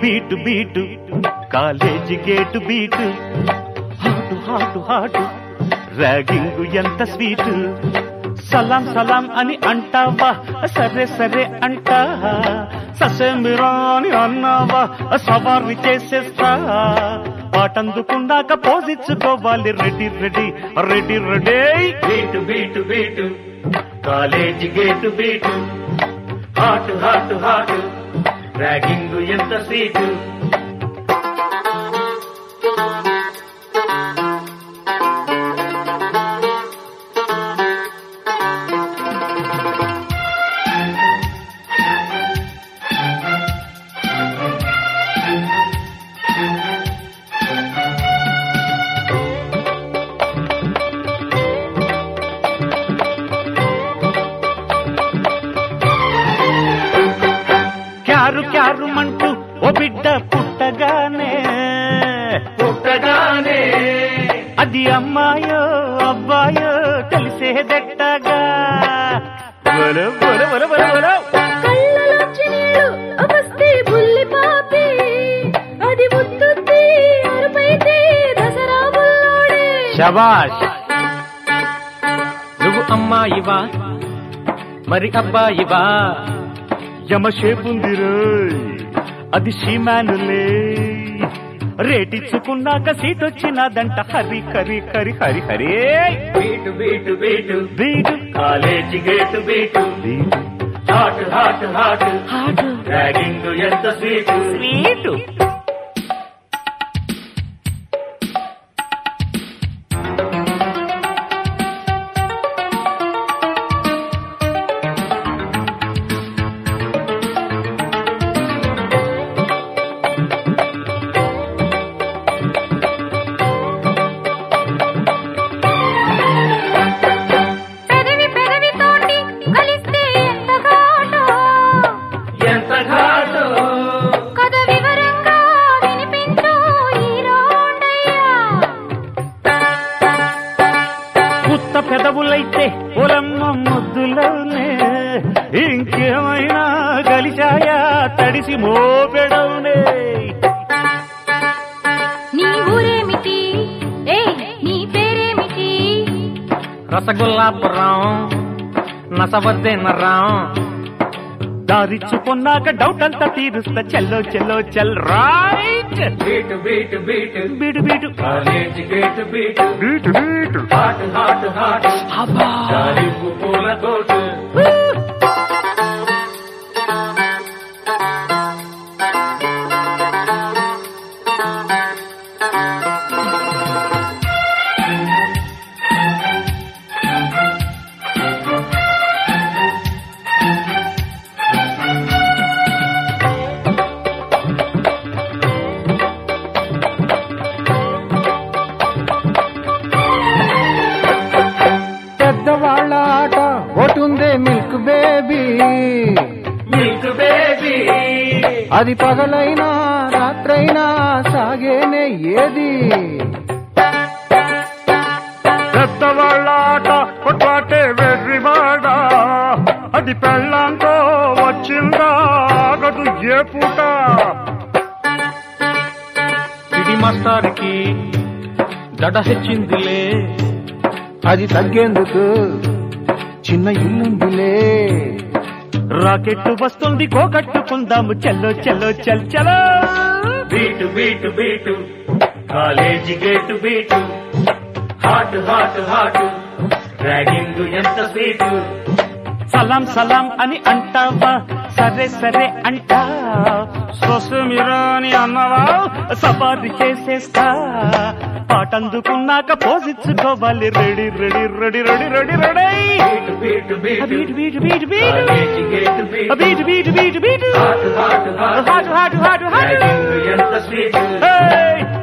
Beat beat college gate beat hot hot hot ragging ఎంత sweet సలాం సలాం అని అంటావా సరే సరే అంటా ససేమిరా అని అన్నావా సవారి చేసేస్తా పాటందుకున్నాక పోజిచ్చుకోవాలి ready ready ready ready beat beat beat college gate beat hot hot hot ragging ఎంత సీటు క్యారు క్యారు మంటూ ఓ బిడ్డ పుట్టగానే పుట్టగానే అది అమ్మాయో అబ్బాయో తెలిసేదెట్టగా బొల బొల బొల బొల బొల కళ్ళలోంచి నీళ్ళు వస్తే బుల్లి పాపి అది ముద్దుద్ది అరుపైతే దసరా బుల్లోడే శబాష్ నువ్వు అమ్మాయివా మరి అబ్బాయివా యమషేపుందిరో అది షీమానులే రేటిచ్చుకున్నాక సీట్ వచ్చినదంట Hari Hari Hari Hari Hari beat beat beat beat college gate beat beat hot hot hot hot ragging ఎంత స్వీటు స్వీటు పెదవి పెదవి తోటి కలిస్తే ఎంత ఘాటో ఎంత ఘాటు కథ వివరంగా వినిపించు ఈ రోండయ్యా ఉత్త పెదవులైతే పొలమ్మ ముద్దులోనే ఇంకేమైనా కలిశాయా తడిసి మోపెడవునే నీ ఊరేమిటి ఏ నీ పేరేమిటి రసగుల్లాపురం నసవద్దేనరాం దారిచ్చుకున్నాక డౌట్ అంతా తీరుస్తా చెల్లో చెల్లో చెల్ right beat beat beat beat beat college gate beat beat beat hot hot hot తాలింపు పూల తోటు పెద్దవాళ్ళ ఆట ఒకటుందే మిల్క్ బేబీ మిల్క్ బేబీ అది పగలైనా రాత్రైనా సాగేనే ఏది పెద్దవాళ్ళ ఆట కొట్లాటే వెర్రివాడ అది పెళ్ళాంతో వచ్చిందా ఆగదు ఏ పూట సిడి మాస్టార్కి దడ హెచ్చిందిలే అది తగ్గేందుకు చిన్న ఇల్లుందిలే రాకెట్ వస్తుంది కోకట్టుకుందాము చెల్లో చెల్లో చెల్ చలో beat beat beat college gate beat hot hot hot ragging ఎంత స్వీటు సలాం సలాం అని అంటావా సరే సరే అంటా సొసమిరా అని అన్నవా సవారి చేసేస్తా పాటందుకున్నాక పోజిచ్చుకోవాలి ready ready ready ready ready ready beat beat beat beat beat beat beat college gate beat beat beat beat beat hot hot hot hot hot hot hot ragging ఎంత స్వీటు Hey!